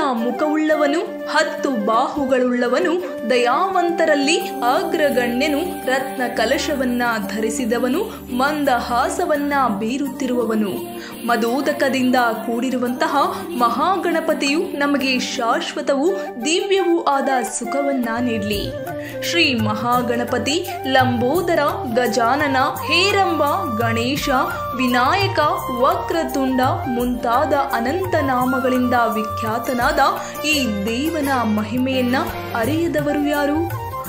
ಮುಖವುಳ್ಳವನು ಹತ್ತು ಬಾಹುಗಳುಳ್ಳವನು ದಯಾವಂತರಲ್ಲಿ ಅಗ್ರಗಣ್ಯನು ರತ್ನ ಕಲಶವನ್ನ ಧರಿಸಿದವನು ಮಂದಹಾಸವನ್ನ ಬೀರುತ್ತಿರುವವನು ಮದೋದಕದಿಂದ ಕೂಡಿರುವಂತಹ ಮಹಾಗಣಪತಿಯು ನಮಗೆ ಶಾಶ್ವತವೂ ದಿವ್ಯವೂ ಆದ ಸುಖವನ್ನ ನೀಡಲಿ ಶ್ರೀ ಮಹಾಗಣಪತಿ ಲಂಬೋದರ ಗಜಾನನ ಹೇರಂಬ ಗಣೇಶ ವಿನಾಯಕ ವಕ್ರತುಂಡ ಮುಂತಾದ ಅನಂತ ನಾಮಗಳಿಂದ ವಿಖ್ಯಾತನಾದ ಈ ದೇವನ ಮಹಿಮೆಯನ್ನ ಅರಿಯದವರು ಯಾರು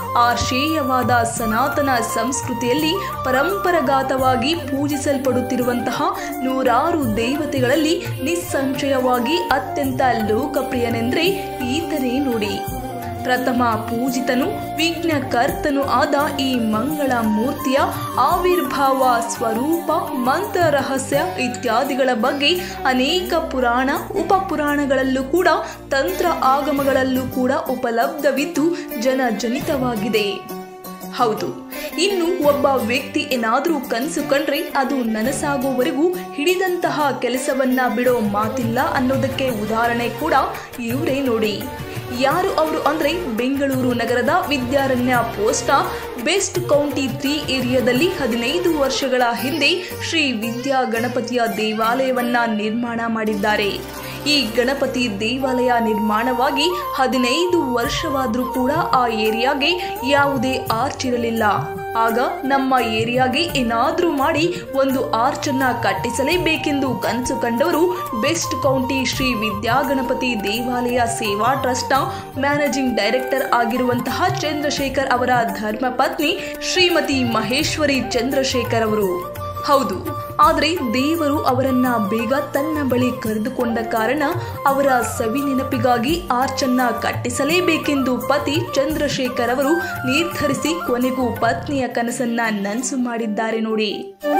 ಆಶೇಯವಾದ ಸನಾತನ ಸಂಸ್ಕೃತಿಯಲ್ಲಿ ಪರಂಪರಾಗತವಾಗಿ ಪೂಜಿಸಲ್ಪಡುತ್ತಿರುವಂತಹ ನೂರಾರು ದೇವತೆಗಳಲ್ಲಿ ನಿಸ್ಸಂಶಯವಾಗಿ ಅತ್ಯಂತ ಲೋಕಪ್ರಿಯನೆಂದ್ರೆ ಈತನೇ ನೋಡಿ ಪ್ರಥಮ ಪೂಜಿತನು ವಿಘ್ನಕರ್ತನು ಆದ ಈ ಮಂಗಳ ಮೂರ್ತಿಯ ಆವಿರ್ಭಾವ ಸ್ವರೂಪ ಮಂತ್ರ ರಹಸ್ಯ ಇತ್ಯಾದಿಗಳ ಬಗ್ಗೆ ಅನೇಕ ಪುರಾಣ ಉಪಪುರಾಣಗಳಲ್ಲೂ ಕೂಡ ತಂತ್ರ ಆಗಮಗಳಲ್ಲೂ ಕೂಡ ಉಪಲಬ್ಧವಿದ್ದು ಜನಜನಿತವಾಗಿದೆ ಹೌದು ಇನ್ನು ಒಬ್ಬ ವ್ಯಕ್ತಿ ಏನಾದರೂ ಕನಸು ಕಂಡ್ರೆ ಅದು ನನಸಾಗುವವರೆಗೂ ಹಿಡಿದಂತಹ ಕೆಲಸವನ್ನ ಬಿಡೋ ಮಾತಿಲ್ಲ ಅನ್ನೋದಕ್ಕೆ ಉದಾಹರಣೆ ಕೂಡ ಇವರೇ ನೋಡಿ ಯಾರು ಅವರು ಅಂದ್ರೆ ಬೆಂಗಳೂರು ನಗರದ Vidyaranya post best county three ಏರಿಯಾದಲ್ಲಿ ಹದಿನೈದು ವರ್ಷಗಳ ಹಿಂದೆ ಶ್ರೀ ವಿದ್ಯಾ ಗಣಪತಿಯ ದೇವಾಲಯವನ್ನ ನಿರ್ಮಾಣ ಮಾಡಿದ್ದಾರೆ ಈ ಗಣಪತಿ ದೇವಾಲಯ ನಿರ್ಮಾಣವಾಗಿ ಹದಿನೈದು ವರ್ಷವಾದರೂ ಕೂಡ ಆ ಏರಿಯಾಗೆ ಯಾವುದೇ ಆರ್ಚ್ ಇರಲಿಲ್ಲ ಆಗ ನಮ್ಮ ಏರಿಯಾಗೆ ಏನಾದರೂ ಮಾಡಿ ಒಂದು ಆರ್ಚನ್ನ ಕಟ್ಟಿಸಲೇಬೇಕೆಂದು ಕನಸು ಕಂಡವರು ಬೆಸ್ಟ್ ಕೌಂಟಿ ಶ್ರೀ ವಿದ್ಯಾಗಣಪತಿ ದೇವಾಲಯ ಸೇವಾ ಟ್ರಸ್ಟ್ನ ಮ್ಯಾನೇಜಿಂಗ್ ಡೈರೆಕ್ಟರ್ ಆಗಿರುವಂತಹ ಚಂದ್ರಶೇಖರ್ ಅವರ ಧರ್ಮಪತ್ನಿ ಶ್ರೀಮತಿ ಮಹೇಶ್ವರಿ ಚಂದ್ರಶೇಖರ್ ಅವರು ಹೌದು ಆದರೆ ದೇವರು ಅವರನ್ನ ಬೇಗ ತನ್ನ ಬಳಿ ಕರೆದುಕೊಂಡ ಕಾರಣ ಅವರ ಸವಿ ನೆನಪಿಗಾಗಿ ಆರ್ಚನ್ನ ಕಟ್ಟಿಸಲೇಬೇಕೆಂದು ಪತಿ ಚಂದ್ರಶೇಖರ್ ಅವರು ನಿರ್ಧರಿಸಿ ಕೊನೆಗೂ ಪತ್ನಿಯ ಕನಸನ್ನ ನನಸು ಮಾಡಿದ್ದಾರೆ ನೋಡಿ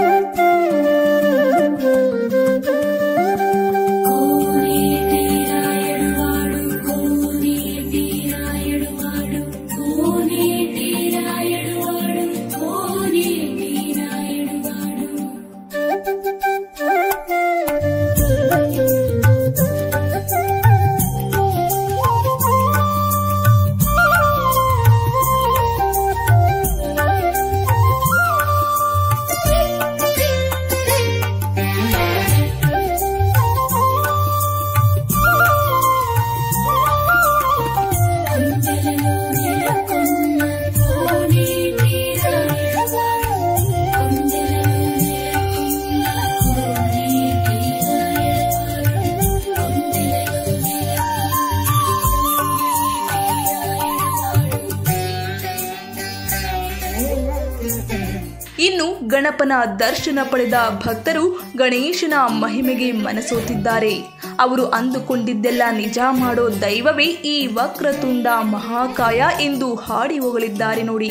ಇನ್ನು ಗಣಪನ ದರ್ಶನ ಪಡೆದ ಭಕ್ತರು ಗಣೇಶನ ಮಹಿಮೆಗೆ ಮನಸೋತಿದ್ದಾರೆ ಅವರು ಅಂದುಕೊಂಡಿದ್ದೆಲ್ಲ ನಿಜ ಮಾಡೋ ದೈವವೇ ಈ ವಕ್ರತುಂಡ ಮಹಾಕಾಯ ಎಂದು ಹಾಡಿ ಹೋಗಲಿದ್ದಾರೆ ನೋಡಿ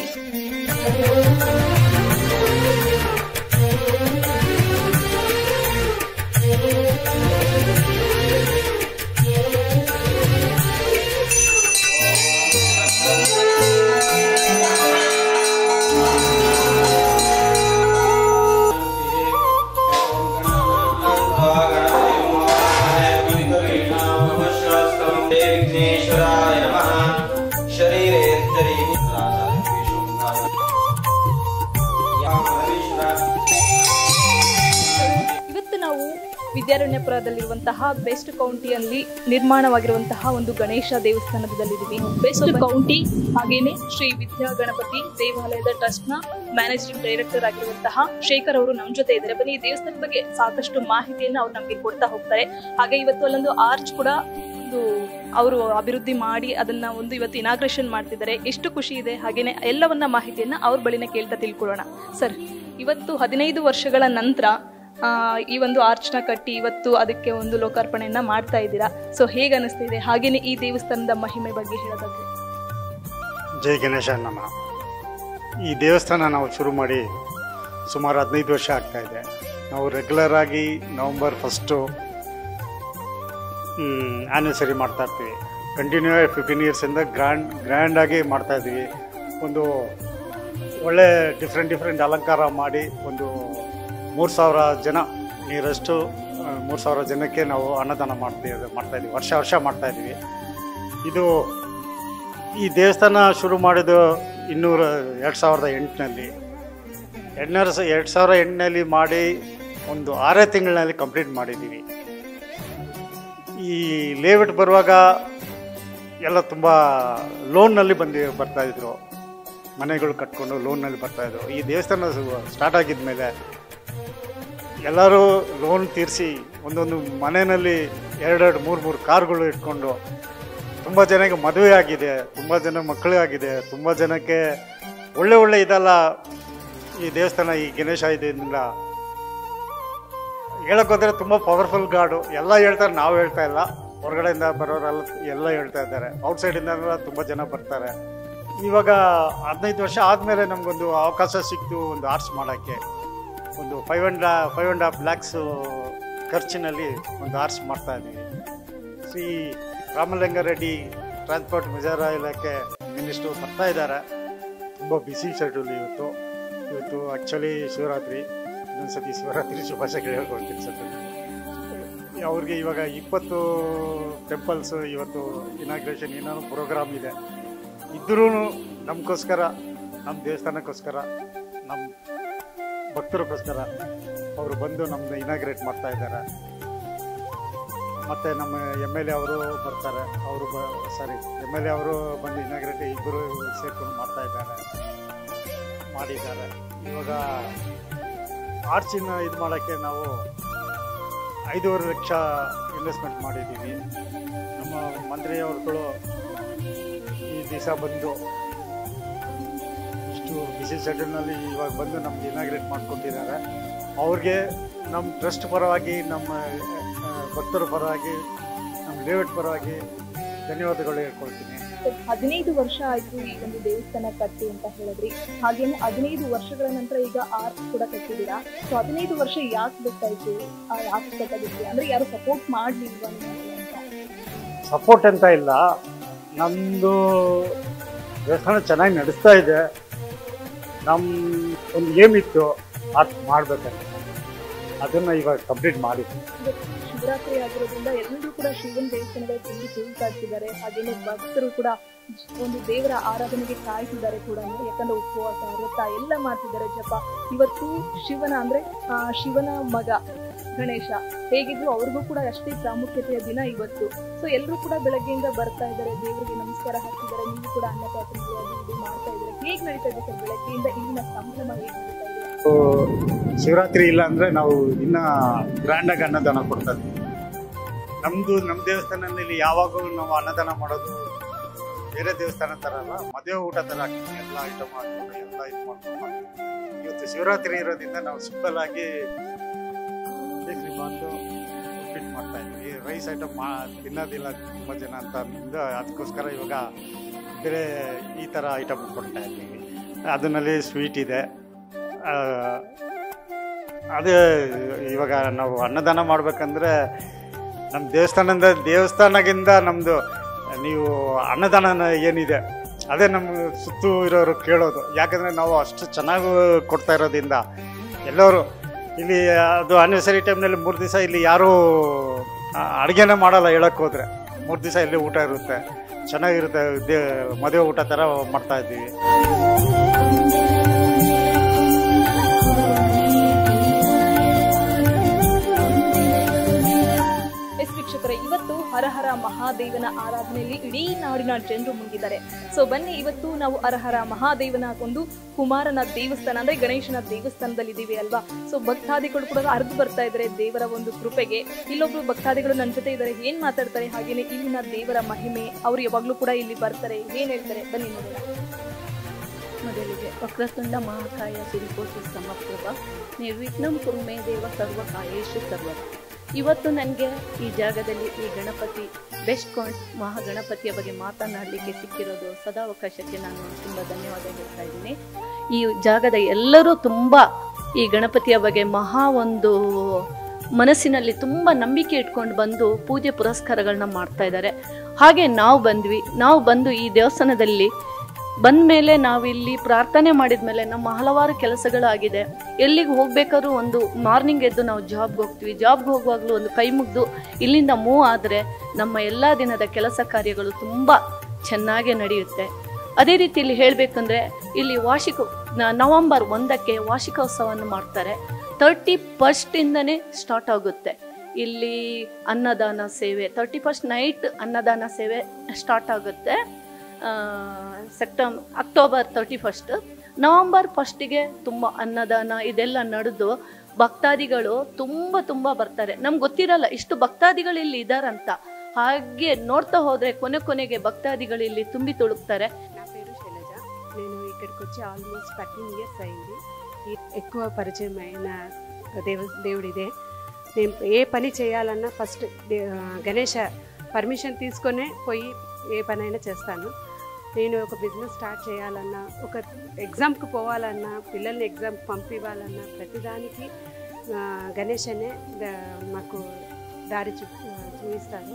विघ्नेश्वराय नमः शरीरे ಇವತ್ತು ನಾವು ವಿದ್ಯಾರಣ್ಯಪುರದಲ್ಲಿರುವಂತಹ ಬೆಸ್ಟ್ ಕೌಂಟಿಯಲ್ಲಿ ನಿರ್ಮಾಣವಾಗಿರುವಂತಹ ಒಂದು ಗಣೇಶ ದೇವಸ್ಥಾನದಲ್ಲಿದ್ದೀವಿ ಬೆಸ್ಟ್ ಕೌಂಟಿ ಹಾಗೇನೆ ಶ್ರೀ ವಿದ್ಯಾ ಗಣಪತಿ ದೇವಾಲಯದ ಟ್ರಸ್ಟ್ ನ ಮ್ಯಾನೇಜಿಂಗ್ ಡೈರೆಕ್ಟರ್ ಆಗಿರುವಂತಹ ಶೇಖರ್ ಅವರು ನಮ್ಮ ಜೊತೆ ಇದ್ದಾರೆ ಬನ್ನಿ ಈ ದೇವಸ್ಥಾನದ ಬಗ್ಗೆ ಸಾಕಷ್ಟು ಮಾಹಿತಿಯನ್ನು ಅವ್ರು ನಮಗೆ ಕೊಡ್ತಾ ಹೋಗ್ತಾರೆ ಹಾಗೆ ಇವತ್ತು ಅಲ್ಲೊಂದು ಆರ್ಚ್ ಕೂಡ ಒಂದು ಅವರು ಅಭಿವೃದ್ಧಿ ಮಾಡಿ ಅದನ್ನ ಒಂದು ಇವತ್ತು ಇನಾಗ್ರೇಷನ್ ಮಾಡ್ತಿದ್ದಾರೆ ಎಷ್ಟು ಖುಷಿ ಇದೆ ಹಾಗೇನೆ ಎಲ್ಲವನ್ನ ಮಾಹಿತಿಯನ್ನ ಅವ್ರ ಬಳಿನ ಕೇಳ್ತಾ ತಿಳ್ಕೊಳ್ಳೋಣ ಸರ್ ಇವತ್ತು ಹದಿನೈದು ವರ್ಷಗಳ ನಂತರ ಆ, ಈ ಒಂದು ಆರ್ಚ್ನ ಕಟ್ಟಿ ಇವತ್ತು ಅದಕ್ಕೆ ಒಂದು ಲೋಕಾರ್ಪಣೆಯನ್ನ ಮಾಡ್ತಾ ಇದ್ದೀರಾ ಸೊ ಹೇಗೆ ಅನಿಸ್ತಿದೆ ಹಾಗೇನೆ ಈ ದೇವಸ್ಥಾನದ ಮಹಿಮೆ ಬಗ್ಗೆ ಹೇಳೋದಾದ್ರೆ ಜೈ ಗಣೇಶ ನಮಃ ಈ ದೇವಸ್ಥಾನ ನಾವು ಶುರು ಮಾಡಿ ಸುಮಾರು ಹದಿನೈದು ವರ್ಷ ಆಗ್ತಾ ಇದೆ ನಾವು ರೆಗ್ಯುಲರ್ ಆಗಿ ನವಂಬರ್ ಫಸ್ಟು ಆ್ಯನಿವರ್ಸರಿ ಮಾಡ್ತಾ ಇರ್ತೀವಿ ಕಂಟಿನ್ಯೂ ಆಗಿ ಫಿಫ್ಟೀನ್ ಇಯರ್ಸಿಂದ ಗ್ರ್ಯಾಂಡ್ ಗ್ರ್ಯಾಂಡಾಗಿ ಮಾಡ್ತಾ ಇದ್ದೀವಿ ಒಂದು ಒಳ್ಳೆ ಡಿಫ್ರೆಂಟ್ ಡಿಫ್ರೆಂಟ್ ಅಲಂಕಾರ ಮಾಡಿ ಒಂದು ಮೂರು ಸಾವಿರ ಜನ ನೀರಷ್ಟು ಮೂರು ಸಾವಿರ ಜನಕ್ಕೆ ನಾವು ಅನ್ನದಾನ ಮಾಡ್ತೀವಿ ಮಾಡ್ತಾ ಇದೀವಿ ವರ್ಷ ವರ್ಷ ಮಾಡ್ತಾ ಇದ್ದೀವಿ ಇದು ಈ ದೇವಸ್ಥಾನ ಶುರು ಮಾಡಿದ್ದು ಇನ್ನೂರ ಎರಡು ಸಾವಿರದ ಎಂಟರಲ್ಲಿ ಎರಡ್ನೂರ ಸ ಎರಡು ಸಾವಿರ ಎಂಟನಲ್ಲಿ ಮಾಡಿ ಒಂದು ಆರೇ ತಿಂಗಳಿನಲ್ಲಿ ಕಂಪ್ಲೀಟ್ ಮಾಡಿದ್ದೀವಿ ಈ ಲೇಔಟ್ ಬರುವಾಗ ಎಲ್ಲ ತುಂಬ ಲೋನ್ನಲ್ಲಿ ಬಂದು ಬರ್ತಾಯಿದ್ರು ಮನೆಗಳು ಕಟ್ಕೊಂಡು ಲೋನ್ನಲ್ಲಿ ಬರ್ತಾಯಿದ್ರು ಈ ದೇವಸ್ಥಾನ ಸ್ಟಾರ್ಟ್ ಆಗಿದ ಮೇಲೆ ಎಲ್ಲರೂ ಲೋನ್ ತೀರಿಸಿ ಒಂದೊಂದು ಮನೆಯಲ್ಲಿ ಎರಡೆರಡು ಮೂರು ಮೂರು ಕಾರ್ಗಳು ಇಟ್ಕೊಂಡು ತುಂಬ ಜನಕ್ಕೆ ಮದುವೆ ಆಗಿದೆ ತುಂಬ ಜನ ಮಕ್ಕಳು ಆಗಿದೆ ತುಂಬ ಜನಕ್ಕೆ ಒಳ್ಳೆ ಒಳ್ಳೆ ಇದೆಲ್ಲ ಈ ದೇವಸ್ಥಾನ ಈ ಗಣೇಶ ಇದರಿಂದ ಹೇಳೋಕ್ಕೋದ್ರೆ ತುಂಬ ಪವರ್ಫುಲ್ ಗಾಡು ಎಲ್ಲ ಹೇಳ್ತಾರೆ ನಾವು ಹೇಳ್ತಾ ಇಲ್ಲ ಹೊರಗಡೆಯಿಂದ ಬರೋರೆಲ್ಲ ಎಲ್ಲ ಹೇಳ್ತಾ ಇದ್ದಾರೆ ಔಟ್ಸೈಡಿಂದ ತುಂಬ ಜನ ಬರ್ತಾರೆ ಇವಾಗ ಹದಿನೈದು ವರ್ಷ ಆದಮೇಲೆ ನಮಗೊಂದು ಅವಕಾಶ ಸಿಕ್ತು ಒಂದು ಆರ್ಟ್ಸ್ ಮಾಡೋಕ್ಕೆ ಒಂದು five and five and half lakhs ಖರ್ಚಿನಲ್ಲಿ ಒಂದು ಆರ್ಟ್ಸ್ ಮಾಡ್ತಾ ಇದ್ದೀವಿ ಶ್ರೀ ರಾಮಲಿಂಗಾರೆಡ್ಡಿ ಟ್ರಾನ್ಸ್ಪೋರ್ಟ್ ಮಿಜಾರ ಇಲಾಖೆ ಮಿನಿಸ್ಟ್ರು ಬರ್ತಾ ಇದ್ದಾರೆ ತುಂಬ ಬಿಸಿ ಶೆಡ್ಯೂಲ್ ಇವತ್ತು ಇವತ್ತು ಆ್ಯಕ್ಚುಲಿ ಶಿವರಾತ್ರಿ ಇನ್ನೊಂದು ಸತಿ ಶಿವರಾತ್ರಿ ಶುಭಾಶಯಗಳು ಹೇಳ್ಕೊಡ್ತೀನಿ ಸರ್ ಅವ್ರಿಗೆ ಇವಾಗ ಇಪ್ಪತ್ತು ಟೆಂಪಲ್ಸ್ ಇವತ್ತು ಇನಾಗ್ರೇಷನ್ ಏನಾದ್ರು ಪ್ರೋಗ್ರಾಮ್ ಇದೆ ಇದ್ರೂ ನಮಗೋಸ್ಕರ ನಮ್ಮ ದೇವಸ್ಥಾನಕ್ಕೋಸ್ಕರ ನಮ್ಮ ಭಕ್ತರಿಗೋಸ್ಕರ ಅವರು ಬಂದು ನಮ್ಮನ್ನ ಇನಾಗ್ರೇಟ್ ಮಾಡ್ತಾ ಇದ್ದಾರೆ ಮತ್ತು ನಮ್ಮ ಎಮ್ ಎಲ್ ಎ ಅವರು ಬರ್ತಾರೆ ಅವರು ಬ ಸಾರಿ ಎಮ್ ಎಲ್ ಎ ಅವರು ಬಂದು ಇನಾಗ್ರೇಟ್ ಇಬ್ಬರು ಸೇರ್ಕೊಂಡು ಮಾಡ್ತಾ ಇದ್ದಾರೆ ಮಾಡಿದ್ದಾರೆ ಇವಾಗ ಆರ್ಚಿನ ಇದು ಮಾಡೋಕ್ಕೆ ನಾವು ಐದೂವರೆ ಲಕ್ಷ ಇನ್ವೆಸ್ಟ್ಮೆಂಟ್ ಮಾಡಿದ್ದೀವಿ ನಮ್ಮ ಮಂತ್ರಿಯವ್ರುಗಳು ಈ ದಿವಸ ಬಂದು ಇಷ್ಟು ಬಿಸಿ ಶೆಡ್ಯೂಲ್ನಲ್ಲಿ ಇವಾಗ ಬಂದು ನಮ್ಗೆ ಇನಾಗ್ರೇಟ್ ಮಾಡ್ಕೊಟ್ಟಿದ್ದಾರೆ ಅವ್ರಿಗೆ ನಮ್ಮ ಟ್ರಸ್ಟ್ ಪರವಾಗಿ ನಮ್ಮ ಆ, ಭಕ್ತರ ಪರವಾಗಿ ನಮ್ಮ ಲೇಔಟ್ ಪರವಾಗಿ ಧನ್ಯವಾದಗಳು ಹೇಳ್ಕೊಳ್ತೀನಿ ಹದಿನೈದು ವರ್ಷ ಆಯ್ತು ಈ ಒಂದು ದೇವಸ್ಥಾನ ಕಟ್ಟಿ ಅಂತ ಹೇಳಿದ್ರಿ ಹಾಗೇನೆ ಹದಿನೈದು ವರ್ಷಗಳ ನಂತರ ಈಗ ಆರ್ಟ್ ಕೂಡ ಕಟ್ಟಿದ್ದೀರಾ ಸೊ ಹದಿನೈದು ವರ್ಷ ಯಾಕೆ ಬೇಕಾಯ್ತು ಆ ಆರ್ಟ್ ಕಟ್ಟೋದಕ್ಕೆ ಅಂದ್ರೆ ಯಾರು ಸಪೋರ್ಟ್ ಮಾಡ್ಲಿಲ್ವಾ ನಿಮಗೆ ಅಂತ ಸಪೋರ್ಟ್ ಅಂತ ಇಲ್ಲ ನಮ್ಮದು ದೇವಸ್ಥಾನ ಚೆನ್ನಾಗಿ ನಡೆಸ್ತಾ ಇದೆ ನಮ್ಮ ಒಂದು ಏಮ್ ಇತ್ತು ಆರ್ಟ್ ಮಾಡಬೇಕಂತ ಅದನ್ನು ಇವಾಗ ಕಂಪ್ಲೀಟ್ ಮಾಡಿದ್ವಿ ಇವತ್ತು ಶಿವರಾತ್ರಿ ಆಗಿರೋದ್ರಿಂದ ಎಲ್ಲರೂ ಕೂಡ ಶಿವನ ದೇವಸ್ಥಾನಗಳ ತುಂಬಿ ತುಳಿತಾಡ್ತಿದ್ದಾರೆ ಹಾಗೇನೆ ಭಕ್ತರು ಕೂಡ ಒಂದು ದೇವರ ಆರಾಧನೆಗೆ ಕಾಯ್ತಿದ್ದಾರೆ ಕೂಡ ಯಾಕಂದ್ರೆ ಉಪವಾಸ ವ್ರತ ಎಲ್ಲ ಮಾಡ್ತಿದ್ದಾರೆ ಜಪ ಇವತ್ತು ಶಿವನ ಅಂದ್ರೆ ಆ ಶಿವನ ಮಗ ಗಣೇಶ ಹೇಗಿದ್ರು ಅವ್ರಿಗೂ ಕೂಡ ಅಷ್ಟೇ ಪ್ರಾಮುಖ್ಯತೆಯ ದಿನ ಇವತ್ತು ಸೊ ಎಲ್ಲರೂ ಕೂಡ ಬೆಳಗ್ಗೆಯಿಂದ ಬರ್ತಾ ಇದ್ದಾರೆ ದೇವರಿಗೆ ನಮಸ್ಕಾರ ಹಾಕ್ತಿದ್ದಾರೆ ನೀವು ಕೂಡ ಅನ್ನಪಾತ್ರಗಳು ಅದು ಇದು ಮಾಡ್ತಾ ಇದ್ದಾರೆ ಹೇಗ್ ನಡೀತಾ ಇದೆ ಸರ್ ಬೆಳಗ್ಗೆಯಿಂದ ಇಲ್ಲಿನ ಸಂಭ್ರಮ ಹೇಗೆ ನಡೀತಾ ಇದೆ ಸೊ, ಶಿವರಾತ್ರಿ ಇಲ್ಲ ಅಂದರೆ ನಾವು ಇನ್ನೂ ಗ್ರ್ಯಾಂಡಾಗಿ ಅನ್ನದಾನ ಕೊಡ್ತಾ ಇದ್ವಿ ನಮ್ಮದು ನಮ್ಮ ದೇವಸ್ಥಾನದಲ್ಲಿ ಯಾವಾಗಲೂ ನಾವು ಅನ್ನದಾನ ಮಾಡೋದು ಬೇರೆ ದೇವಸ್ಥಾನ ಥರ ಅಲ್ಲ ಮದುವೆ ಊಟ ಥರ ಆಗ್ತೀವಿ ಎಲ್ಲ ಐಟಮ್ ಹಾಕ್ಕೊಂಡು ಎಲ್ಲ ಇದು ಮಾಡ್ಕೊಂಡು ಮಾಡ್ತೀವಿ. ಇವತ್ತು ಶಿವರಾತ್ರಿ ಇರೋದ್ರಿಂದ ನಾವು ಸಿಂಪಲ್ ಆಗಿ ಬೇಕ್ರಿ ಬಾತು ಉಪ್ಪಿಟ್ಟು ಮಾಡ್ತಾ ಇದ್ವಿ ರೈಸ್ ಐಟಮ್ ಮಾ ತಿನ್ನೋದಿಲ್ಲ ತುಂಬ ಜನ ಅಂತ ಅಂದು ಅದಕ್ಕೋಸ್ಕರ ಇವಾಗ ಬೇರೆ ಈ ಥರ ಐಟಮ್ ಕೊಡ್ತಾ ಇದ್ದೀವಿ ಅದರಲ್ಲಿ ಸ್ವೀಟ್ ಇದೆ ಆ, ಅದೇ ಇವಾಗ ನಾವು ಅನ್ನದಾನ ಮಾಡ್ಬೇಕಂದ್ರೆ ನಮ್ಮ ದೇವಸ್ಥಾನದಿಂದ ದೇವಸ್ಥಾನಗಿಂದ ನಮ್ಮದು ನೀವು ಅನ್ನದಾನ ಏನಿದೆ ಅದೇ ನಮ್ಮ ಸುತ್ತು ಇರೋರು ಕೇಳೋದು ಯಾಕಂದರೆ ನಾವು ಅಷ್ಟು ಚೆನ್ನಾಗಿ ಕೊಡ್ತಾ ಇರೋದ್ರಿಂದ ಎಲ್ಲರೂ ಇಲ್ಲಿ ಅದು ಅನ್ನೆಸರಿ ಟೈಮ್ನಲ್ಲಿ ಮೂರು ದಿವಸ ಇಲ್ಲಿ ಯಾರೂ ಅಡುಗೆನೇ ಮಾಡಲ್ಲ ಹೇಳಕ್ಕೆ ಹೋದರೆ ಮೂರು ದಿವಸ ಇಲ್ಲಿ ಊಟ ಇರುತ್ತೆ ಚೆನ್ನಾಗಿರುತ್ತೆ ದೇ ಮದುವೆ ಊಟ ಥರ ಮಾಡ್ತಾ ಇದ್ದೀವಿ ಎಸ್ ವೀಕ್ಷಕರೇ ಇವತ್ತು ಹರಹರ ಮಹಾದೇವನ ಆರಾಧನೆಯಲ್ಲಿ ಇಡೀ ನಾಡಿನ ಜನರು ಮುಗಿದ್ದಾರೆ ಸೊ ಬನ್ನಿ ಇವತ್ತು ನಾವು ಹರಹರ ಮಹಾದೇವನ ಒಂದು ಕುಮಾರನ ದೇವಸ್ಥಾನ ಅಂದ್ರೆ ಗಣೇಶನ ದೇವಸ್ಥಾನದಲ್ಲಿ ಇದೀವಿ ಅಲ್ವಾ ಸೊ ಭಕ್ತಾದಿಗಳು ಕೂಡ ಹರಿದು ಬರ್ತಾ ಇದ್ದಾರೆ ದೇವರ ಒಂದು ಕೃಪೆಗೆ ಇಲ್ಲೊಬ್ರು ಭಕ್ತಾದಿಗಳು ನನ್ನ ಜೊತೆ ಇದ್ದಾರೆ ಏನ್ ಮಾತಾಡ್ತಾರೆ ಹಾಗೇನೆ ಇಲ್ಲಿನ ದೇವರ ಮಹಿಮೆ ಅವ್ರು ಯಾವಾಗ್ಲೂ ಕೂಡ ಇಲ್ಲಿ ಬರ್ತಾರೆ ಏನ್ ಹೇಳ್ತಾರೆ ಬನ್ನಿ ನೋಡೋಣ ಮೊದಲಿಗೆ ವಕ್ರತುಂಡ ಮಹಾಕಾಯ ಸಿರಿಕೋಟಿ ಸಮಪ್ರಭ ನಿರ್ವಿಘ್ನಂ ಕುರುಮೇ ದೇವ ಸರ್ವ ಕಾಯೇಶು ಸರ್ವದ ಇವತ್ತು ನನಗೆ ಈ ಜಾಗದಲ್ಲಿ ಈ ಗಣಪತಿ ಬೆಸ್ಟ್ ಕಾಂಟ್ ಮಹಾಗಣಪತಿಯ ಬಗ್ಗೆ ಮಾತನಾಡಲಿಕ್ಕೆ ಸಿಕ್ಕಿರೋದು ಸದಾವಕಾಶಕ್ಕೆ ನಾನು ತುಂಬ ಧನ್ಯವಾದ ಹೇಳ್ತಾ ಇದ್ದೀನಿ ಈ ಜಾಗದ ಎಲ್ಲರೂ ತುಂಬ ಈ ಗಣಪತಿಯ ಬಗ್ಗೆ ಮಹಾ ಒಂದು ಮನಸ್ಸಿನಲ್ಲಿ ತುಂಬ ನಂಬಿಕೆ ಇಟ್ಕೊಂಡು ಬಂದು ಪೂಜೆ ಪುರಸ್ಕಾರಗಳನ್ನ ಮಾಡ್ತಾ ಇದ್ದಾರೆ ಹಾಗೆ ನಾವು ಬಂದ್ವಿ ನಾವು ಬಂದು ಈ ದೇವಸ್ಥಾನದಲ್ಲಿ ಬಂದ ಮೇಲೆ ನಾವಿಲ್ಲಿ ಪ್ರಾರ್ಥನೆ ಮಾಡಿದ ಮೇಲೆ ನಮ್ಮ ಹಲವಾರು ಕೆಲಸಗಳಾಗಿದೆ ಎಲ್ಲಿಗೆ ಹೋಗ್ಬೇಕಾದ್ರೂ ಒಂದು ಮಾರ್ನಿಂಗ್ ಎದ್ದು ನಾವು ಜಾಬ್ಗೆ ಹೋಗ್ತೀವಿ ಜಾಬ್ಗೆ ಹೋಗುವಾಗಲೂ ಒಂದು ಕೈ ಮುಗ್ದು ಇಲ್ಲಿಂದ ಮೂವ್ ಆದರೆ ನಮ್ಮ ಎಲ್ಲ ದಿನದ ಕೆಲಸ ಕಾರ್ಯಗಳು ತುಂಬ ಚೆನ್ನಾಗಿ ನಡೆಯುತ್ತೆ ಅದೇ ರೀತಿ ಇಲ್ಲಿ ಹೇಳಬೇಕಂದ್ರೆ ಇಲ್ಲಿ ವಾರ್ಷಿಕ ನ- ನವೆಂಬರ್ ಒಂದಕ್ಕೆ ವಾರ್ಷಿಕೋತ್ಸವವನ್ನು ಮಾಡ್ತಾರೆ ತರ್ಟಿ ಫಸ್ಟಿಂದನೇ ಸ್ಟಾರ್ಟ್ ಆಗುತ್ತೆ ಇಲ್ಲಿ ಅನ್ನದಾನ ಸೇವೆ ತರ್ಟಿ ಫಸ್ಟ್ ನೈಟ್ ಅನ್ನದಾನ ಸೇವೆ ಸ್ಟಾರ್ಟ್ ಆಗುತ್ತೆ September October thirty first November ಫಸ್ಟಿಗೆ ತುಂಬ ಅನ್ನದಾನ ಇದೆಲ್ಲ ನಡೆದು ಭಕ್ತಾದಿಗಳು ತುಂಬ ತುಂಬ ಬರ್ತಾರೆ ನಮ್ಗೆ ಗೊತ್ತಿರಲ್ಲ ಇಷ್ಟು ಭಕ್ತಾದಿಗಳು ಇಲ್ಲಿ ಇದಾರಂತ ಹಾಗೆ ನೋಡ್ತಾ ಹೋದ್ರೆ కొనే కొನೆಗೆ భక్తాదిಗಳು ಇಲ್ಲಿ ತುಂಬి ತುಳುಕ್ತಾರೆ నా పేరు శైలజ నేను ఇక్కడికి వచ్చి ఆల్మోస్ట్ థర్టీన్ ఇయర్స్ అయింది ఈ- ఎక్కువ పరిచయం అయిన దేవ దేవుడిదే నేను ఏ పని చేయాలన్నా ఫస్ట్ దే- గణేష పర్మిషన్ తీసుకొనే పోయి ఏ పనైనా చేస్తాను నేను ఒక బిజినెస్ స్టార్ట్ చేయాలన్నా ఒక ఎగ్జామ్కి పోవాలన్నా పిల్లల్ని ఎగ్జామ్కి పంపివ్వాలన్నా ప్రతిదానికి ఆ, గణేష్ అనే ద- మాకు దారి చూ చూపిస్తాడు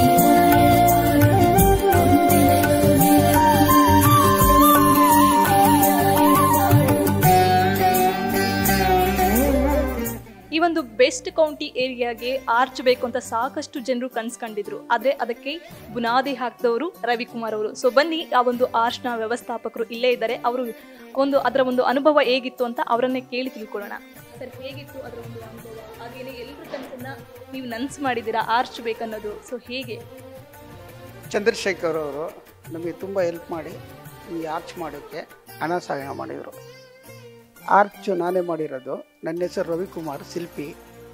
ಈ ಒಂದು ಬೆಸ್ಟ್ ಕೌಂಟಿ ಏರಿಯಾಗೆ ಆರ್ಚ್ ಬೇಕು ಅಂತ ಸಾಕಷ್ಟು ಜನರು ಕನ್ಸ್ಕೊಂಡಿದ್ರು ಆದ್ರೆ ಅದಕ್ಕೆ ಬುನಾದಿ ಹಾಕಿದವರು ರವಿಕುಮಾರ್ ಅವರು ಸೊ ಬನ್ನಿ ಆ ಒಂದು ಆರ್ಚ್ನ ವ್ಯವಸ್ಥಾಪಕರು ಇಲ್ಲೇ ಇದ್ದಾರೆ ಅವರು ಒಂದು ಅದರ ಒಂದು ಅನುಭವ ಹೇಗಿತ್ತು ಅಂತ ಅವರನ್ನೇ ಕೇಳಿ ತಿಳ್ಕೊಳ್ಳೋಣ ಸರ್ ಹೇಗಿತ್ತು ಅದರ ಒಂದು ಅನುಭವ ಹಾಗೇನೆ ಎಲ್ಲರ ಕನಸನ್ನ ನೀವು ನನ್ಸ್ ಮಾಡಿದ್ದೀರಾ ಆರ್ಚ್ ಬೇಕನ್ನೋದು ಸೊ ಹೇಗೆ ಚಂದ್ರಶೇಖರ್ ಅವರು ನಮಗೆ ತುಂಬ ಹೆಲ್ಪ್ ಮಾಡಿ ಈ ಆರ್ಚ್ ಮಾಡೋಕ್ಕೆ ಹಣ ಸಹಾಯ ಮಾಡಿದರು ಆರ್ಚ್ ನಾನೇ ಮಾಡಿರೋದು ನನ್ನ ಹೆಸರು ರವಿಕುಮಾರ್ ಶಿಲ್ಪಿ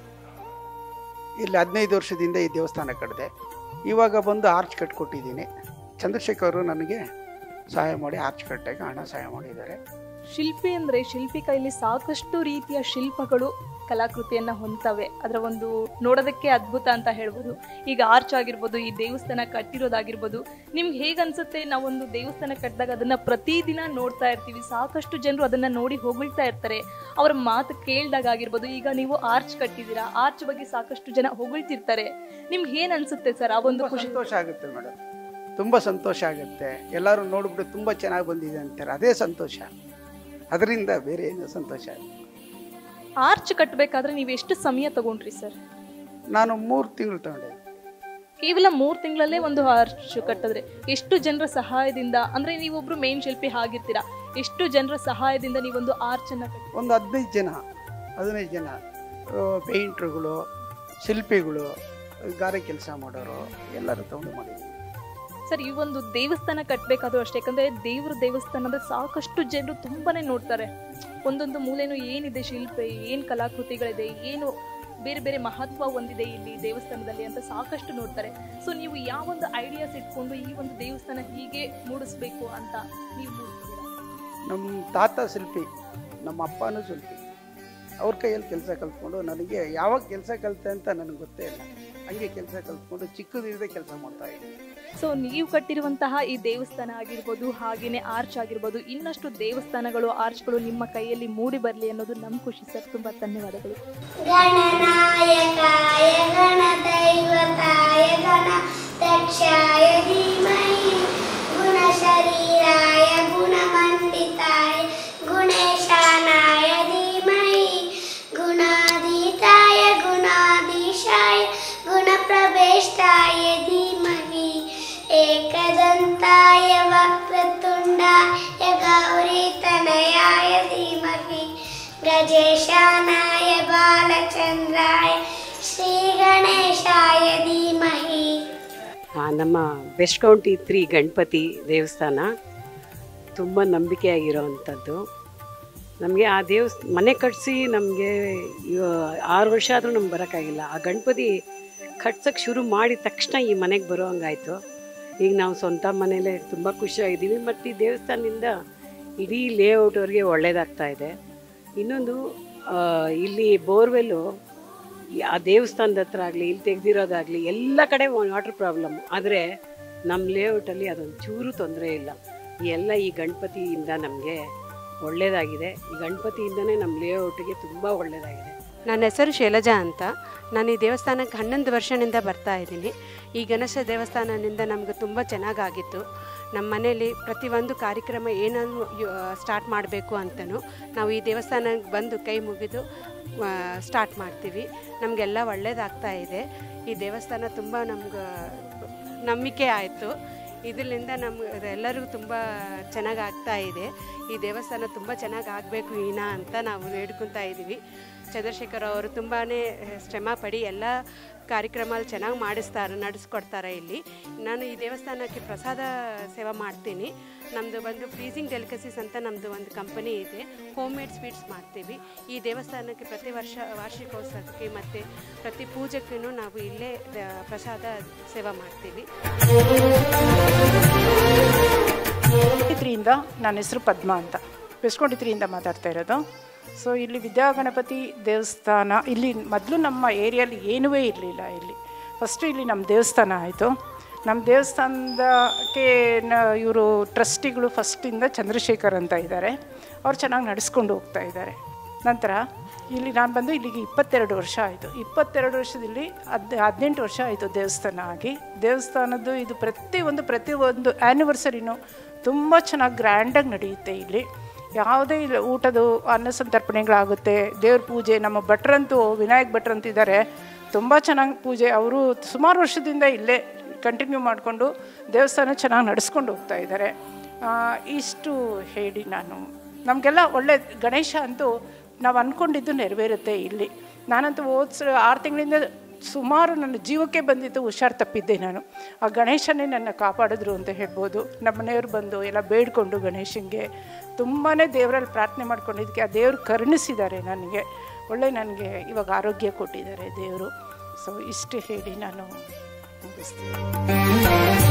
ಇಲ್ಲಿ ಹದಿನೈದು ವರ್ಷದಿಂದ ಈ ದೇವಸ್ಥಾನ ಕಟ್ಟಿದೆ ಇವಾಗ ಬಂದು ಆರ್ಚ್ ಕಟ್ಕೊಟ್ಟಿದ್ದೀನಿ ಚಂದ್ರಶೇಖರ್ ಅವರು ನನಗೆ ಸಹಾಯ ಮಾಡಿ ಆರ್ಚ್ ಕಟ್ಟಕ್ಕೆ ಹಣ ಸಹಾಯ ಮಾಡಿದ್ದಾರೆ ಶಿಲ್ಪಿ ಅಂದ್ರೆ ಶಿಲ್ಪಿ ಕೈಲಿ ಸಾಕಷ್ಟು ರೀತಿಯ ಶಿಲ್ಪಗಳು ಕಲಾಕೃತಿಯನ್ನ ಹೊಂದ್ತವೆ ಅದರ ಒಂದು ನೋಡೋದಕ್ಕೆ ಅದ್ಭುತ ಅಂತ ಹೇಳ್ಬೋದು ಈಗ ಆರ್ಚ್ ಆಗಿರ್ಬೋದು ಈ ದೇವಸ್ಥಾನ ಕಟ್ಟಿರೋದಾಗಿರ್ಬೋದು ನಿಮ್ಗೆ ಹೇಗೆ ಅನ್ಸುತ್ತೆ ನಾವೊಂದು ದೇವಸ್ಥಾನ ಕಟ್ಟಿದಾಗ ಅದನ್ನ ಪ್ರತಿದಿನ ನೋಡ್ತಾ ಇರ್ತೀವಿ ಸಾಕಷ್ಟು ಜನರು ಅದನ್ನ ನೋಡಿ ಹೊಗಳ್ತಾ ಇರ್ತಾರೆ ಅವರ ಮಾತು ಕೇಳಿದಾಗ ಆಗಿರ್ಬೋದು ಈಗ ನೀವು ಆರ್ಚ್ ಕಟ್ಟಿದ್ದೀರಾ ಆರ್ಚ್ ಬಗ್ಗೆ ಸಾಕಷ್ಟು ಜನ ಹೊಗಳ್ತಿರ್ತಾರೆ ನಿಮ್ಗೆ ಏನ್ ಅನ್ಸುತ್ತೆ ಸರ್ ಆ ಒಂದು ತುಂಬ ಖುಷಿ ಸಂತೋಷ ಆಗುತ್ತೆ ಮೇಡಮ್ ತುಂಬ ಸಂತೋಷ ಆಗುತ್ತೆ ಎಲ್ಲರೂ ನೋಡ್ಬಿಟ್ಟು ತುಂಬ ಚೆನ್ನಾಗಿ ಬಂದಿದೆ ಅಂತಾರೆ ಅದೇ ಸಂತೋಷ ಅದರಿಂದ ಬೇರೆ ಏನು ಸಂತೋಷ ಇಲ್ಲ. ಆರ್ಚ್ ಕಟ್ಟಬೇಕಾದ್ರೆ ನೀವು ಎಷ್ಟು ಸಮಯ ತಗೊಂಡ್ರಿ ಸರ್ ನಾನು ಮೂರು ತಿಂಗಳು ತಗೊಂಡೆ ಕೇವಲ ಮೂರು ತಿಂಗಳಲ್ಲೇ ಒಂದು ಆರ್ಚ್ ಕಟ್ಟಿದ್ರೆ ಎಷ್ಟು ಜನರ ಸಹಾಯದಿಂದ ಅಂದ್ರೆ ನೀವೊಬ್ರು ಮೇನ್ ಶಿಲ್ಪಿ ಆಗಿರ್ತೀರಾ ಎಷ್ಟು ಜನರ ಸಹಾಯದಿಂದ ನೀವೊಂದು ಆರ್ಚ್ ಅನ್ನ ಕಟ್ಟಿ ಒಂದು ಹದಿನೈದು ಜನ ಹದಿನೈದು ಜನ ಪೇಂಟ್ರುಗಳು ಶಿಲ್ಪಿಗಳು ಗಾರೆ ಕೆಲಸ ಮಾಡೋರು ಎಲ್ಲರೂ ತಗೊಂಡು ಮಾಡಿದ್ದೀವಿ ಸರ್ ಈ ಒಂದು ದೇವಸ್ಥಾನ ಕಟ್ಟಬೇಕಾದ್ರೂ ಅಷ್ಟೇ ಯಾಕಂದ್ರೆ ದೇವ್ರ ದೇವಸ್ಥಾನ ಅಂದ್ರೆ ಸಾಕಷ್ಟು ಜನರು ತುಂಬಾನೇ ನೋಡ್ತಾರೆ ಒಂದೊಂದು ಮೂಲೆನೂ ಏನಿದೆ ಶಿಲ್ಪ ಏನ್ ಕಲಾಕೃತಿಗಳಿದೆ ಏನು ಬೇರೆ ಬೇರೆ ಮಹತ್ವ ಹೊಂದಿದೆ ಇಲ್ಲಿ ದೇವಸ್ಥಾನದಲ್ಲಿ ಅಂತ ಸಾಕಷ್ಟು ನೋಡ್ತಾರೆ ಸೊ ನೀವು ಯಾವೊಂದು ಐಡಿಯಾಸ್ ಇಟ್ಕೊಂಡು ಈ ಒಂದು ದೇವಸ್ಥಾನ ಹೀಗೆ ಮೂಡಿಸ್ಬೇಕು ಅಂತ ನೀವು ಮೂಡಿಸ್ತೀರಾ ನಮ್ಮ ತಾತ ಶಿಲ್ಪಿ ನಮ್ಮ ಅಪ್ಪನೂ ಶಿಲ್ಪಿ ಅವ್ರ ಕೈಯಲ್ಲಿ ಕೆಲಸ ಕಲ್ತ್ಕೊಂಡು ನನಗೆ ಯಾವಾಗ ಕೆಲಸ ಕಲಿತೆ ಅಂತ ನನಗೆ ಗೊತ್ತೇ ಇಲ್ಲ ಹಂಗೆ ಕೆಲಸ ಕಲ್ತ್ಕೊಂಡು ಚಿಕ್ಕದಿರದೆ ಕೆಲಸ ಮಾಡ್ತಾ ಇದ್ದೀನಿ ಸೊ ನೀವು ಕಟ್ಟಿರುವಂತಹ ಈ ದೇವಸ್ಥಾನ ಆಗಿರ್ಬೋದು ಹಾಗೇನೆ ಆರ್ಚ್ ಆಗಿರ್ಬೋದು ಇನ್ನಷ್ಟು ದೇವಸ್ಥಾನಗಳು ಆರ್ಚ್ಗಳು ನಿಮ್ಮ ಕೈಯಲ್ಲಿ ಮೂಡಿ ಬರಲಿ ಅನ್ನೋದು ನಮ್ಮ ಖುಷಿ ಸರ್ ತುಂಬಾ ಧನ್ಯವಾದಗಳು गणनायकाय गणदैवताय गणदक्षाय धीमहि गुणशरीराय गुणमण्डिताय गुणेशानाय धीमहि गुणाधीताय गुणाधीशाय गुणप्रवेष्टाय धीमहि एकदन्ताय वक्रतुण्डाय गौरीतनयाय धीमहि गजेशानाय बालचन्द्राय श्रीगणेशाय धीमहि ಆ, ನಮ್ಮ ಬೆಸ್ಟ್ ಕೌಂಟಿ ತ್ರೀ ಗಣಪತಿ ದೇವಸ್ಥಾನ ತುಂಬ ನಂಬಿಕೆಯಾಗಿರೋವಂಥದ್ದು ನಮಗೆ ಆ ದೇವಸ್ ಮನೆ ಕಟ್ಟಿಸಿ ನಮಗೆ ಆರು ವರ್ಷ ಆದರೂ ನಮ್ಗೆ ಬರೋಕ್ಕಾಗಿಲ್ಲ ಆ ಗಣಪತಿ ಕಟ್ಸೋಕ್ಕೆ ಶುರು ಮಾಡಿದ ತಕ್ಷಣ ಈ ಮನೆಗೆ ಬರೋ ಹಂಗಾಯ್ತು ಈಗ ನಾವು ಸ್ವಂತ ಮನೇಲೇ ತುಂಬ ಖುಷಿಯಾಗಿದ್ದೀವಿ ಮತ್ತು ಈ ದೇವಸ್ಥಾನದಿಂದ ಇಡೀ ಲೇಔಟವ್ರಿಗೆ ಒಳ್ಳೆಯದಾಗ್ತಾ ಇದೆ ಇನ್ನೊಂದು ಆ, ಇಲ್ಲಿ ಬೋರ್ವೆಲ್ಲು ಈ- ಆ ದೇವಸ್ಥಾನದ ಹತ್ರ ಆಗಲಿ ಇಲ್ಲಿ ತೆಗೆದಿರೋದಾಗಲಿ ಎಲ್ಲ ಕಡೆ ವಾಟರ್ ಪ್ರಾಬ್ಲಮ್ ಆದರೆ ನಮ್ಮ ಲೇಔಟಲ್ಲಿ ಅದೊಂದು ಚೂರು ತೊಂದರೆ ಇಲ್ಲ ಈ ಎಲ್ಲ ಈ ಗಣಪತಿಯಿಂದ ನಮಗೆ ಒಳ್ಳೆಯದಾಗಿದೆ ಈ ಗಣಪತಿಯಿಂದನೇ ನಮ್ಮ ಲೇಔಟಿಗೆ ತುಂಬ ಒಳ್ಳೆಯದಾಗಿದೆ ನನ್ನ ಹೆಸರು ಶೈಲಜಾ ಅಂತ ನಾನು ಈ ದೇವಸ್ಥಾನಕ್ಕೆ ಹನ್ನೊಂದು ವರ್ಷದಿಂದ ಬರ್ತಾ ಇದ್ದೀನಿ ಈ ಗಣೇಶ ದೇವಸ್ಥಾನದಿಂದ ನಮಗೆ ತುಂಬ ಚೆನ್ನಾಗಾಗಿತ್ತು ನಮ್ಮ ಮನೇಲಿ ಪ್ರತಿಯೊಂದು ಕಾರ್ಯಕ್ರಮ ಏನಾದ್ರು ಸ್ಟಾರ್ಟ್ ಮಾಡಬೇಕು ಅಂತಲೂ ನಾವು ಈ ದೇವಸ್ಥಾನಕ್ಕೆ ಬಂದು ಕೈ ಮುಗಿದು ಸ್ಟಾರ್ಟ್ ಮಾಡ್ತೀವಿ ನಮಗೆಲ್ಲ ಒಳ್ಳೆಯದಾಗ್ತಾ ಇದೆ ಈ ದೇವಸ್ಥಾನ ತುಂಬ ನಮ್ಗೆ ನಂಬಿಕೆ ಆಯಿತು ಇದರಿಂದ ನಮ್ಗೆ ಎಲ್ಲರಿಗೂ ತುಂಬ ಚೆನ್ನಾಗಿ ಆಗ್ತಾ ಇದೆ ಈ ದೇವಸ್ಥಾನ ತುಂಬ ಚೆನ್ನಾಗಿ ಆಗಬೇಕು ಈನ ಅಂತ ನಾವು ಬೇಡ್ಕೊತಾ ಇದ್ದೀವಿ ಚಂದ್ರಶೇಖರ್ ಅವರು ತುಂಬಾ ಶ್ರಮ ಪಡಿ ಎಲ್ಲ ಕಾರ್ಯಕ್ರಮ ಚೆನ್ನಾಗಿ ಮಾಡಿಸ್ತಾರೆ ನಡೆಸ್ಕೊಡ್ತಾರೆ ಇಲ್ಲಿ ನಾನು ಈ ದೇವಸ್ಥಾನಕ್ಕೆ ಪ್ರಸಾದ ಸೇವೆ ಮಾಡ್ತೀನಿ ನಮ್ಮದು ಬಂದು ಫ್ರೀಸಿಂಗ್ ಡೆಲಿಕಸೀಸ್ ಅಂತ ನಮ್ಮದು ಒಂದು ಕಂಪನಿ ಇದೆ ಹೋಮ್ ಮೇಡ್ ಸ್ವೀಟ್ಸ್ ಮಾಡ್ತೀವಿ ಈ ದೇವಸ್ಥಾನಕ್ಕೆ ಪ್ರತಿ ವರ್ಷ ವಾರ್ಷಿಕೋತ್ಸವಕ್ಕೆ ಮತ್ತು ಪ್ರತಿ ಪೂಜೆಗೂ ನಾವು ಇಲ್ಲೇ ದ- ಪ್ರಸಾದ ಸೇವೆ ಮಾಡ್ತೀವಿ ತ್ರಿಯಿಂದ ನನ್ನ ಹೆಸರು ಪದ್ಮ ಅಂತ ಬೆಸ್ಕೊಂಡಿತ್ರಿಯಿಂದ ಮಾತಾಡ್ತಾ ಇರೋದು ಸೊ ಇಲ್ಲಿ ವಿದ್ಯಾಗಣಪತಿ ದೇವಸ್ಥಾನ ಇಲ್ಲಿ ಮೊದಲು ನಮ್ಮ ಏರಿಯಲ್ಲಿ ಏನೂ ಇರಲಿಲ್ಲ ಇಲ್ಲಿ ಫಸ್ಟು ಇಲ್ಲಿ ನಮ್ಮ ದೇವಸ್ಥಾನ ಆಯಿತು ನಮ್ಮ ದೇವಸ್ಥಾನದಕ್ಕೆ ಇವರು ಟ್ರಸ್ಟಿಗಳು ಫಸ್ಟಿಂದ ಚಂದ್ರಶೇಖರ್ ಅಂತ ಇದ್ದಾರೆ ಅವ್ರು ಚೆನ್ನಾಗಿ ನಡೆಸ್ಕೊಂಡು ಹೋಗ್ತಾ ಇದ್ದಾರೆ ನಂತರ ಇಲ್ಲಿ ನಾನು ಬಂದು ಇಲ್ಲಿಗೆ ಇಪ್ಪತ್ತೆರಡು ವರ್ಷ ಆಯಿತು ಇಪ್ಪತ್ತೆರಡು ವರ್ಷದಲ್ಲಿ ಹದ್ ಹದಿನೆಂಟು ವರ್ಷ ಆಯಿತು ದೇವಸ್ಥಾನ ಆಗಿ ದೇವಸ್ಥಾನದ್ದು ಇದು ಪ್ರತಿಯೊಂದು ಪ್ರತಿಯೊಂದು ಆ್ಯನಿವರ್ಸರಿನೂ ತುಂಬ ಚೆನ್ನಾಗಿ ಗ್ರ್ಯಾಂಡಾಗಿ ನಡೆಯುತ್ತೆ ಇಲ್ಲಿ ಯಾವುದೇ ಇಲ್ಲ ಊಟದ ಅನ್ನ ಸಂತರ್ಪಣೆಗಳಾಗುತ್ತೆ ದೇವ್ರ ಪೂಜೆ ನಮ್ಮ ಭಟ್ರಂತೂ ವಿನಾಯಕ್ ಭಟ್ರಂತ ಇದ್ದಾರೆ ತುಂಬ ಚೆನ್ನಾಗಿ ಪೂಜೆ ಅವರು ಸುಮಾರು ವರ್ಷದಿಂದ ಇಲ್ಲೇ ಕಂಟಿನ್ಯೂ ಮಾಡಿಕೊಂಡು ದೇವಸ್ಥಾನ ಚೆನ್ನಾಗಿ ನಡೆಸ್ಕೊಂಡು ಹೋಗ್ತಾ ಇದ್ದಾರೆ ಆ, ಇಷ್ಟು ಹೇಳಿ ನಾನು ನಮಗೆಲ್ಲ ಒಳ್ಳೆ ಗಣೇಶ ಅಂತೂ ನಾವು ಅಂದ್ಕೊಂಡಿದ್ದು ನೆರವೇರುತ್ತೆ ಇಲ್ಲಿ ನಾನಂತೂ ಹೋದ ಆರು ತಿಂಗಳಿಂದ ಸುಮಾರು ನನ್ನ ಜೀವಕ್ಕೆ ಬಂದಿದ್ದು ಹುಷಾರು ತಪ್ಪಿದ್ದೆ ನಾನು ಆ ಗಣೇಶನೇ ನನ್ನ ಕಾಪಾಡಿದ್ರು ಅಂತ ಹೇಳ್ಬೋದು ನಮ್ಮ ಮನೆಯವ್ರು ಬಂದು ಎಲ್ಲ ಬೇಡ್ಕೊಂಡು ಗಣೇಶನಿಗೆ ತುಂಬಾ ದೇವರಲ್ಲಿ ಪ್ರಾರ್ಥನೆ ಮಾಡ್ಕೊಂಡಿದ್ದಕ್ಕೆ ಆ ದೇವ್ರು ಕರುಣಿಸಿದ್ದಾರೆ ನನಗೆ ಒಳ್ಳೆ ನನಗೆ ಇವಾಗ ಆರೋಗ್ಯ ಕೊಟ್ಟಿದ್ದಾರೆ ದೇವರು ಸೊ ಇಷ್ಟು ಹೇಳಿ ನಾನು ಮುಗಿಸ್ತೀನಿ